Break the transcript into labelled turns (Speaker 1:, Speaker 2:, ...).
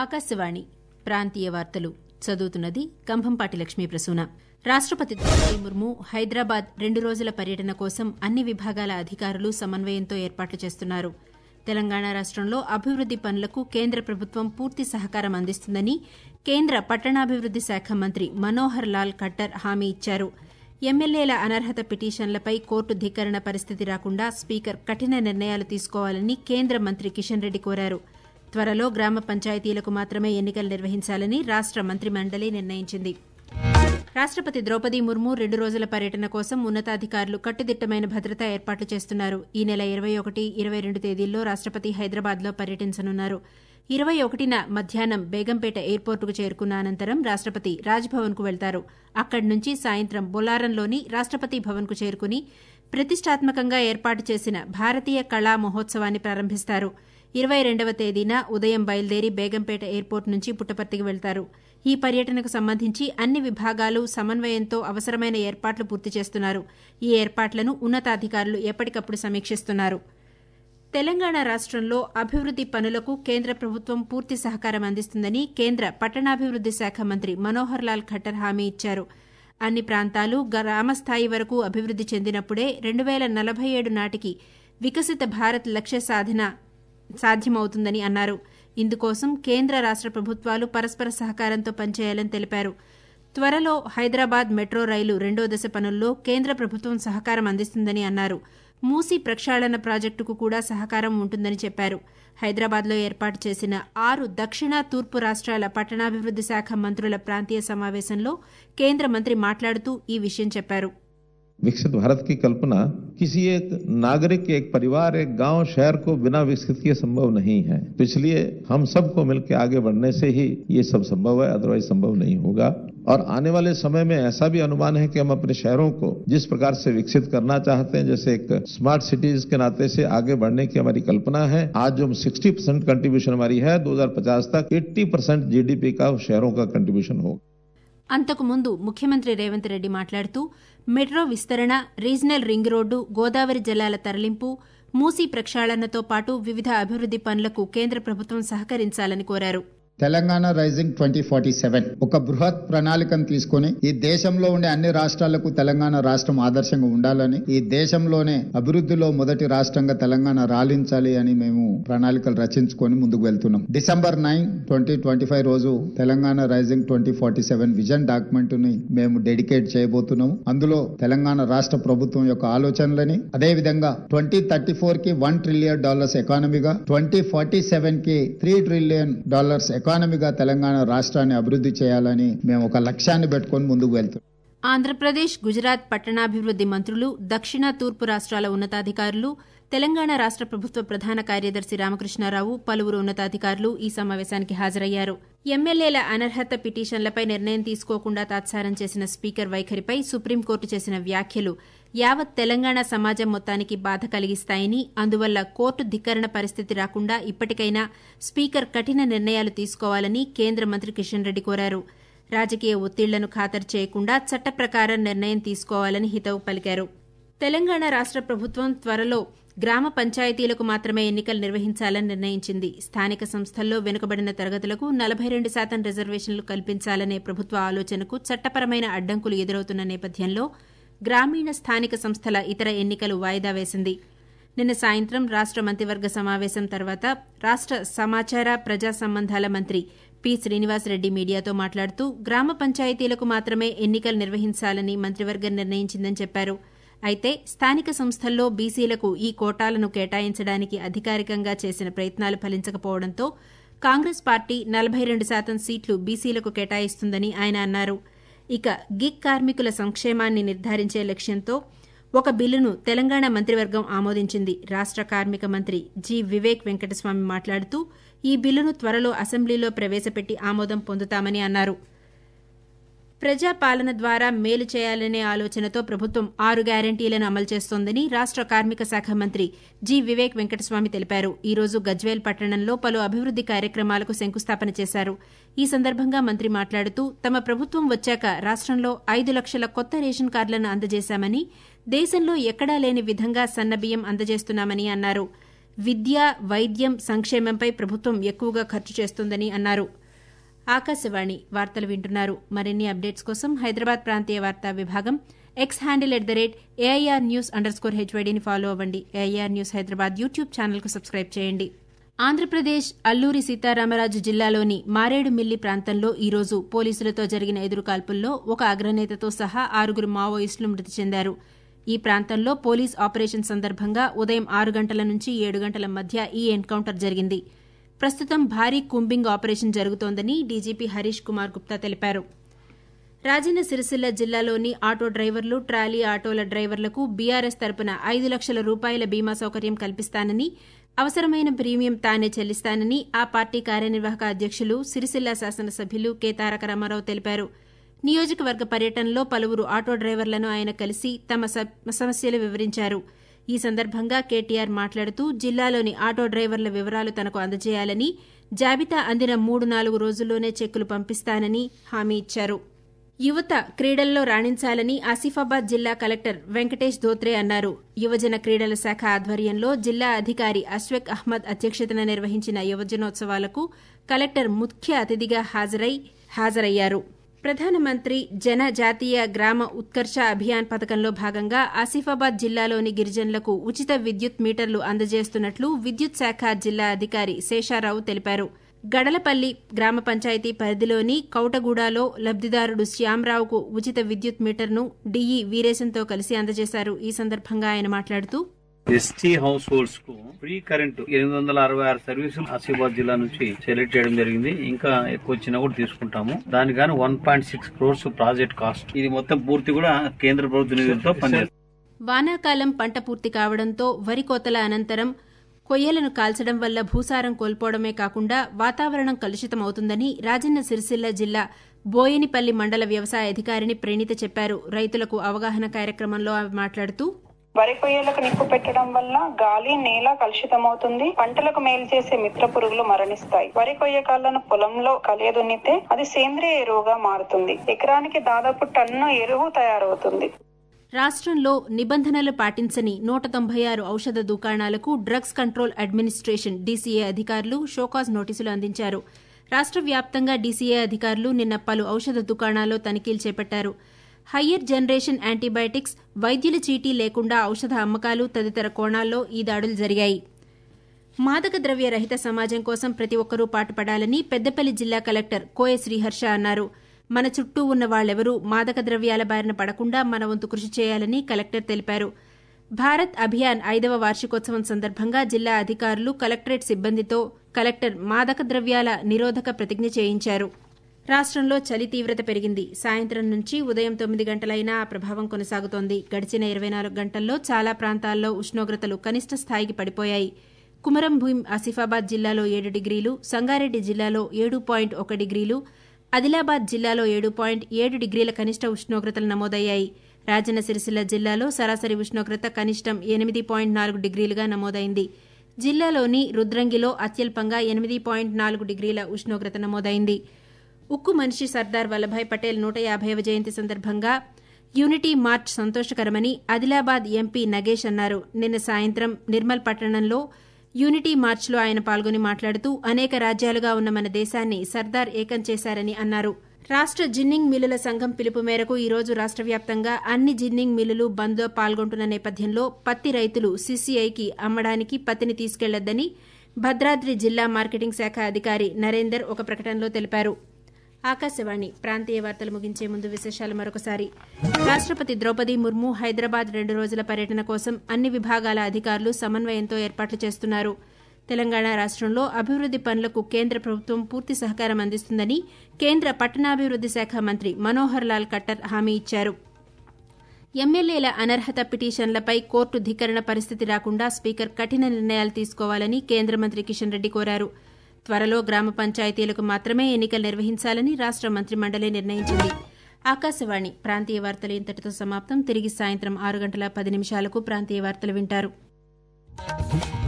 Speaker 1: ఆకాశవాణి ప్రాంతీయ వార్తలు చదువుతున్నది కంభంపాటి లక్ష్మీ ప్రసూన రాష్టపతి ద్రౌపది ముర్ము హైదరాబాద్ రెండు రోజుల పర్యటన కోసం అన్ని విభాగాల అధికారులు సమన్వయంతో ఏర్పాట్లు చేస్తున్నారు తెలంగాణ రాష్టంలో అభివృద్ది పనులకు కేంద్ర ప్రభుత్వం పూర్తి సహకారం అందిస్తుందని కేంద్ర పట్టణాభివృద్ది శాఖ మంత్రి మనోహర్ లాల్ ఖట్టర్ హామీ ఇచ్చారు ఎమ్మెల్యేల అనర్హత పిటిషన్లపై కోర్టు ధిక్కరణ పరిస్థితి రాకుండా స్పీకర్ కఠిన నిర్ణయాలు తీసుకోవాలని కేంద్ర మంత్రి కిషన్ రెడ్డి కోరారు త్వరలో గ్రామ పంచాయతీలకు మాత్రమే ఎన్నికలు నిర్వహించాలని రాష్ట మంత్రిమండలి నిర్ణయించింది రాష్టపతి ద్రౌపది ముర్ము రెండు రోజుల పర్యటన కోసం ఉన్నతాధికారులు కట్టుదిట్టమైన భద్రతా ఏర్పాట్లు చేస్తున్నారు ఈ నెల ఇరవై ఒకటి ఇరవై రెండు తేదీల్లో రాష్టపతి హైదరాబాద్లో పర్యటించనున్నారు ఇరవై ఒకటిన మధ్యాహ్నం బేగంపేట ఎయిర్పోర్టుకు చేరుకున్న అనంతరం రాష్టపతి రాజ్భవన్కు వెళ్తారు అక్కడి నుంచి సాయంత్రం బొల్లారంలోని రాష్టపతి భవన్కు చేరుకుని ప్రతిష్టాత్మకంగా ఏర్పాటు చేసిన భారతీయ కళా మహోత్సవాన్ని ప్రారంభిస్తారు ఇరవై రెండవ తేదీన ఉదయం బయలుదేరి బేగంపేట ఎయిర్పోర్ట్ నుంచి పుట్టపర్తికి వెళ్తారు ఈ పర్యటనకు సంబంధించి అన్ని విభాగాలు సమన్వయంతో అవసరమైన ఏర్పాట్లు పూర్తి చేస్తున్నారు ఈ ఏర్పాట్లను ఉన్నతాధికారులు ఎప్పటికప్పుడు సమీక్షిస్తున్నారు తెలంగాణ రాష్టంలో అభివృద్ది పనులకు కేంద్ర ప్రభుత్వం పూర్తి సహకారం అందిస్తుందని కేంద్ర పట్టణాభివృద్ది శాఖ మంత్రి మనోహర్ లాల్ ఖట్టర్ హామీ ఇచ్చారు అన్ని ప్రాంతాలు గ్రామస్థాయి వరకు అభివృద్ది చెందినప్పుడే రెండు వేల నలభై ఏడు నాటికి వికసిత భారత్ లక్ష్య సాధన సాధ్యమవుతుందని అన్నారు ఇందుకోసం కేంద్ర రాష్ట ప్రభుత్వాలు పరస్పర సహకారంతో పనిచేయాలని తెలిపారు త్వరలో హైదరాబాద్ మెట్రో రైలు రెండో దశ పనుల్లో కేంద్ర ప్రభుత్వం సహకారం అందిస్తుందని అన్నారు మూసీ ప్రక్షాళన ప్రాజెక్టుకు కూడా సహకారం ఉంటుందని చెప్పారు హైదరాబాద్లో ఏర్పాటు చేసిన ఆరు దక్షిణ తూర్పు రాష్ట్రాల పట్టణాభివృద్ది శాఖ మంత్రుల ప్రాంతీయ సమావేశంలో కేంద్ర మంత్రి మాట్లాడుతూ ఈ విషయం చెప్పారు
Speaker 2: विकसित भारत की कल्पना किसी एक नागरिक एक परिवार एक गांव शहर को बिना विकसित किए संभव नहीं है तो इसलिए हम सबको मिलकर आगे बढ़ने से ही ये सब संभव है अदरवाइज संभव नहीं होगा और आने वाले समय में ऐसा भी अनुमान है कि हम अपने शहरों को जिस प्रकार से विकसित करना चाहते हैं जैसे एक स्मार्ट सिटीज के नाते से आगे बढ़ने की हमारी कल्पना है आज जो 60 परसेंट कंट्रीब्यूशन हमारी है 2050 तक 80 परसेंट जीडीपी का शहरों का कंट्रीब्यूशन होगा
Speaker 1: అంతకుముందు ముఖ్యమంత్రి రేవంత్ రెడ్డి మాట్లాడుతూ మెట్రో విస్తరణ రీజనల్ రింగ్ రోడ్డు గోదావరి జలాల తరలింపు మూసీ ప్రక్షాళనతో పాటు వివిధ అభివృద్ది పనులకు కేంద్ర ప్రభుత్వం సహకరించాలని కోరారు
Speaker 3: Telangana rising twenty forty seven ఒక బృహత్ ప్రణాళికను తీసుకుని ఈ దేశంలో ఉండే అన్ని రాష్ట్రాలకు తెలంగాణ రాష్ట్రం ఆదర్శంగా ఉండాలని ఈ దేశంలోనే అభివృద్ధిలో మొదటి రాష్ట్రంగా తెలంగాణ రాలించాలి అని మేము ప్రణాళికలు రచించుకొని ముందుకు వెళ్తున్నాం December nine twenty twenty five రోజు Telangana rising twenty forty seven vision document ని మేము డెడికేట్ చేయబోతున్నాము అందులో తెలంగాణ రాష్ట్ర ప్రభుత్వం యొక్క ఆలోచనలని అదే విధంగా ట్వంటీ థర్టీ ఫోర్ కి వన్ ట్రిలియన్ డాలర్స్ ఎకానమీగా ట్వంటీ ఫార్టీ సెవెన్ కి త్రీ ట్రిలియన్ డాలర్స్ ఎకానమీగా తెలంగాణ రాష్ట్రాన్ని అభివృద్ధి చేయాలని మేము ఒక లక్ష్యాన్ని పెట్టుకొని ముందుకు వెళ్తున్నాం
Speaker 1: ఆంధ్రప్రదేశ్ గుజరాత్ పట్టణాభివృద్ది మంత్రులు దక్షిణ తూర్పు రాష్ట్రాల ఉన్నతాధికారులు తెలంగాణ రాష్ట ప్రభుత్వ ప్రధాన కార్యదర్శి రామకృష్ణారావు పలువురు ఉన్నతాధికారులు ఈ సమావేశానికి హాజరయ్యారు ఎమ్మెల్యేల అనర్హత పిటిషన్లపై నిర్ణయం తీసుకోకుండా తాత్సారం చేసిన స్పీకర్ వైఖరిపై సుప్రీంకోర్టు చేసిన వ్యాఖ్యలు యావత్ తెలంగాణ సమాజం మొత్తానికి బాధ కలిగిస్తాయని అందువల్ల కోర్టు ధిక్కరణ పరిస్థితి రాకుండా ఇప్పటికైనా స్పీకర్ కఠిన నిర్ణయాలు తీసుకోవాలని కేంద్ర మంత్రి కిషన్ రెడ్డి కోరారు రాజకీయ ఒత్తిళ్లను ఖాతరు చేయకుండా చట్ట ప్రకారం నిర్ణయం తీసుకోవాలని హితవు పలికారు తెలంగాణ రాష్ట ప్రభుత్వం త్వరలో గ్రామ పంచాయతీలకు మాత్రమే ఎన్నికలు నిర్వహించాలని నిర్ణయించింది స్థానిక సంస్థల్లో వెనుకబడిన తరగతులకు నలభై రెండు శాతం రిజర్వేషన్లు కల్పించాలనే ప్రభుత్వ ఆలోచనకు చట్టపరమైన అడ్డంకులు ఎదురవుతున్న నేపథ్యంలో గ్రామీణ స్థానిక సంస్థల ఇతర ఎన్నికలు వాయిదా వేసింది నిన్న సాయంత్రం రాష్ట మంత్రివర్గ సమావేశం తర్వాత రాష్ట సమాచార ప్రజా సంబంధాల మంత్రి పి శ్రీనివాసరెడ్డి మీడియాతో మాట్లాడుతూ గ్రామ పంచాయతీలకు మాత్రమే ఎన్నికలు నిర్వహించాలని మంత్రివర్గం నిర్ణయించిందని చెప్పారు అయితే స్థానిక సంస్థల్లో బీసీలకు ఈ కోటాలను కేటాయించడానికి అధికారికంగా చేసిన ప్రయత్నాలు ఫలించకపోవడంతో కాంగ్రెస్ పార్టీ నలభై రెండు శాతం సీట్లు బీసీలకు కేటాయిస్తుందని ఆయన అన్నారు ఇక గిగ్ కార్మికుల సంక్షేమాన్ని నిర్ధారించే లక్ష్యంతో ఒక బిల్లును తెలంగాణ మంత్రివర్గం ఆమోదించింది రాష్ట కార్మిక మంత్రి జి వివేక్ వెంకటస్వామి మాట్లాడుతూ ఈ బిల్లును త్వరలో అసెంబ్లీలో ప్రవేశపెట్టి ఆమోదం పొందుతామని అన్నారు ప్రజాపాలన ద్వారా మేలు చేయాలనే ఆలోచనతో ప్రభుత్వం ఆరు గ్యారంటీలను అమలు చేస్తోందని రాష్ట కార్మిక శాఖ మంత్రి జి వివేక్ వెంకటస్వామి తెలిపారు ఈ రోజు గజ్వేల్ పట్టణంలో పలు అభివృద్ది కార్యక్రమాలకు శంకుస్థాపన చేశారు ఈ సందర్భంగా మంత్రి మాట్లాడుతూ తమ ప్రభుత్వం వచ్చాక రాష్టంలో ఐదు లక్షల కొత్త రేషన్ కార్డులను అందజేశామని దేశంలో ఎక్కడా లేని విధంగా సన్నబియ్యం అందజేస్తున్నామని అన్నారు విద్య వైద్యం సంక్షేమంపై ప్రభుత్వం ఎక్కువగా ఖర్చు చేస్తోందని అన్నారు ఆకాశవాణి వార్తలు వింటున్నారు మరిన్ని అప్డేట్స్ కోసం హైదరాబాద్ ప్రాంతీయ వార్తా విభాగం X handle at the rate AIR news underscore హెచ్వైడీని ఫాలో అవ్వండి ఏఐఆర్ న్యూస్ హైదరాబాద్ యూట్యూబ్ ఛానల్కు సబ్స్క్రైబ్ చేయండి ఆంధ్రప్రదేశ్ అల్లూరి సీతారామరాజు జిల్లాలోని మారేడుమిల్లి ప్రాంతంలో ఈరోజు పోలీసులతో జరిగిన ఎదురుకాల్పుల్లో ఒక అగ్రనేతతో సహా ఆరుగురు మావోయిస్టులు మృతి చెందారు ఈ ప్రాంతంలో పోలీస్ ఆపరేషన్ సందర్భంగా ఉదయం ఆరు గంటల నుంచి ఏడు గంటల మధ్య ఈ ఎన్కౌంటర్ జరిగింది ప్రస్తుతం భారీ కుంబింగ్ ఆపరేషన్ జరుగుతోందని డీజీపీ హరీష్ కుమార్ గుప్తా తెలిపారు రాజన్న సిరిసిల్ల జిల్లాలోని ఆటో డ్రైవర్లు ట్రాలీ ఆటోల డ్రైవర్లకు బీఆర్ఎస్ తరపున ఐదు లక్షల రూపాయల బీమా సౌకర్యం కల్పిస్తానని అవసరమైన ప్రీమియం తానే చెల్లిస్తానని ఆ పార్టీ కార్యనిర్వాహక అధ్యక్షులు సిరిసిల్ల శాసనసభ్యులు కె తారక రామారావు తెలిపారు నియోజకవర్గ పర్యటనలో పలువురు ఆటో డ్రైవర్లను ఆయన కలిసి తమ సమస్యలు వివరించారు ఈ సందర్భంగా కేటీఆర్ మాట్లాడుతూ జిల్లాలోని ఆటో డ్రైవర్ల వివరాలు తనకు అందజేయాలని జాబితా అందిన మూడు నాలుగు రోజుల్లోనే చెక్కులు పంపిస్తానని హామీ ఇచ్చారు యువత క్రీడల్లో రాణించాలని ఆసిఫాబాద్ జిల్లా కలెక్టర్ వెంకటేష్ ధోత్రే అన్నారు యువజన క్రీడల శాఖ ఆధ్వర్యంలో జిల్లా అధికారి అశ్వక్ అహ్మద్ అధ్యక్షతన నిర్వహించిన యువజనోత్సవాలకు కలెక్టర్ ముఖ్య అతిథిగా హాజరై హాజరయ్యారు ప్రధానమంత్రి జన జాతీయ గ్రామ ఉత్కర్ష అభియాన్ పథకంలో భాగంగా ఆసిఫాబాద్ జిల్లాలోని గిరిజనులకు ఉచిత విద్యుత్ మీటర్లు అందజేస్తున్నట్లు విద్యుత్ శాఖ జిల్లా అధికారి శేషారావు తెలిపారు గడలపల్లి గ్రామ పంచాయతీ పరిధిలోని కౌటగూడలో లబ్దిదారుడు శ్యాంరావుకు ఉచిత విద్యుత్ మీటర్ను డీఈ వీరేశంతో కలిసి అందజేశారు ఈ సందర్భంగా ఆయన మాట్లాడుతూ
Speaker 4: ఎస్టీ హౌస్ హోల్డ్స్ కు ఫ్రీ కరెంట్ ఎనిమిది వందల అరవై ఆరు సర్వీసులు ఆసిఫాబాద్ జిల్లా నుంచి సెలెక్ట్ చేయడం జరిగింది ఇంకా ఎక్కువ వచ్చినా కూడా తీసుకుంటాము దాని గాను one point six crores project cost ఇది మొత్తం పూర్తి కూడా కేంద్ర ప్రభుత్వ నిధులతో పనిచేస్తుంది
Speaker 1: వానాకాలం పంట పూర్తి కావడంతో వరి కోతల అనంతరం కొయ్యలను కాల్చడం వల్ల భూసారం కోల్పోవడమే కాకుండా వాతావరణం కలుషితమవుతుందని రాజన్న సిరిసిల్ల జిల్లా బోయనిపల్లి మండల వ్యవసాయ అధికారిని ప్రణీత చెప్పారు రైతులకు అవగాహన కార్యక్రమంలో ఆమె మాట్లాడుతూ
Speaker 5: వరి కొయ్యలకు నిప్పు పెట్టడం వల్ల గాలి నేల కలుషితమవుతుంది పంటలకు మేలు చేసే మిత్ర పురుగులు మరణిస్తాయి వరి కొయ్య కాళ్లను పొలంలో కలియదున్నితే అది సేంద్రియ ఎరువుగా మారుతుంది ఎకరానికి దాదాపు టన్ను ఎరువు తయారవుతుంది
Speaker 1: రాష్ట్రంలో నిబంధనలు పాటించని నూట తొంభై ఆరు ఔషధ దుకాణాలకు డ్రగ్స్ కంట్రోల్ అడ్మినిస్ట్రేషన్ డీసీఏ అధికారులు షోకాజ్ నోటీసులు అందించారు రాష్ట్ర వ్యాప్తంగా డీసీఏ అధికారులు నిన్న పలు ఔషధ దుకాణాల్లో తనిఖీలు చేపట్టారు హయ్యర్ జనరేషన్ యాంటీబయాటిక్స్ వైద్యుల చీటీ లేకుండా ఔషధ అమ్మకాలు తదితర కోణాల్లో ఈ దాడులు జరిగాయి మాదక ద్రవ్య రహిత సమాజం కోసం ప్రతి ఒక్కరూ పాటుపడాలని పెద్దపల్లి జిల్లా కలెక్టర్ కోయ శ్రీహర్ష అన్నారు మన చుట్టూ ఉన్న వాళ్లెవరూ మాదక ద్రవ్యాల బారిన పడకుండా మన వంతు కృషి చేయాలని కలెక్టర్ తెలిపారు భారత్ అభియాన్ ఐదవ వార్షికోత్సవం సందర్భంగా జిల్లా అధికారులు కలెక్టరేట్ సిబ్బందితో కలెక్టర్ మాదక ద్రవ్యాల నిరోధక ప్రతిజ్ఞ చేయించారు రాష్ట్రంలో చలి తీవ్రత పెరిగింది సాయంత్రం నుంచి ఉదయం తొమ్మిది గంటలైనా ఆ ప్రభావం కొనసాగుతోంది గడిచిన ఇరవై నాలుగు గంటల్లో చాలా ప్రాంతాల్లో ఉష్ణోగ్రతలు కనిష్ట స్థాయికి పడిపోయాయి కుమరం భీం ఆసిఫాబాద్ జిల్లాలో ఏడు డిగ్రీలు సంగారెడ్డి జిల్లాలో ఏడు పాయింట్ ఒక డిగ్రీలు ఆదిలాబాద్ జిల్లాలో ఏడు పాయింట్ ఏడు డిగ్రీల కనిష్ట ఉష్ణోగ్రతలు నమోదయ్యాయి రాజన్న సిరిసిల్ల జిల్లాలో సరాసరి ఉష్ణోగ్రత కనిష్టం ఎనిమిది పాయింట్ నాలుగు డిగ్రీలుగా నమోదైంది జిల్లాలోని రుద్రంగిలో అత్యల్పంగా ఎనిమిది పాయింట్ నాలుగు డిగ్రీల ఉష్ణోగ్రత నమోదైంది ఉక్కు మనిషి సర్దార్ వల్లభాయ్ పటేల్ నూట యాభైవ జయంతి సందర్భంగా యూనిటీ మార్చ్ సంతోషకరమని ఆదిలాబాద్ ఎంపీ నగేష్ అన్నారు నిన్న సాయంత్రం నిర్మల్ పట్టణంలో యూనిటీ మార్చ్లో ఆయన పాల్గొని మాట్లాడుతూ అనేక రాజ్యాలుగా ఉన్న మన దేశాన్ని సర్దార్ ఏకం చేశారని అన్నారు రాష్ట జిన్నింగ్ మిల్లుల సంఘం పిలుపు మేరకు ఈ రోజు రాష్ట వ్యాప్తంగా అన్ని జిన్నింగ్ మిల్లులు బంద్లో పాల్గొంటున్న నేపథ్యంలో పత్తి రైతులు సీసీఐకి అమ్మడానికి పత్తిని తీసుకెళ్లొద్దని భద్రాద్రి జిల్లా మార్కెటింగ్ శాఖ అధికారి నరేందర్ ఒక ప్రకటనలో తెలిపారు ఆకాశవాణి ప్రాంతీయ వార్తలు ముగించే ముందు విశేషాలు మరొకసారి రాష్టపతి ద్రౌపది ముర్ము హైదరాబాద్ రెండు రోజుల పర్యటన కోసం అన్ని విభాగాల అధికారులు సమన్వయంతో ఏర్పాట్లు చేస్తున్నారు తెలంగాణ రాష్టంలో అభివృద్ది పనులకు కేంద్ర ప్రభుత్వం పూర్తి సహకారం అందిస్తుందని కేంద్ర పట్టణాభివృద్ది శాఖ మంత్రి మనోహర్ లాల్ ఖట్టర్ హామీ ఇచ్చారు ఎమ్మెల్యేల అనర్హత పిటిషన్లపై కోర్టు ధిక్కరణ పరిస్థితి రాకుండా స్పీకర్ కఠిన నిర్ణయాలు తీసుకోవాలని కేంద్ర మంత్రి కిషన్ రెడ్డి కోరారు త్వరలో గ్రామ పంచాయతీలకు మాత్రమే ఎన్నికలు నిర్వహించాలని రాష్ట మంత్రిమండలి నిర్ణయించింది ఆకాశవాణి ప్రాంతీయ వార్తలు ఇంతటితో సమాప్తం తిరిగి సాయంత్రం ఆరు గంటల పది నిమిషాలకు ప్రాంతీయ వార్తలు వింటారు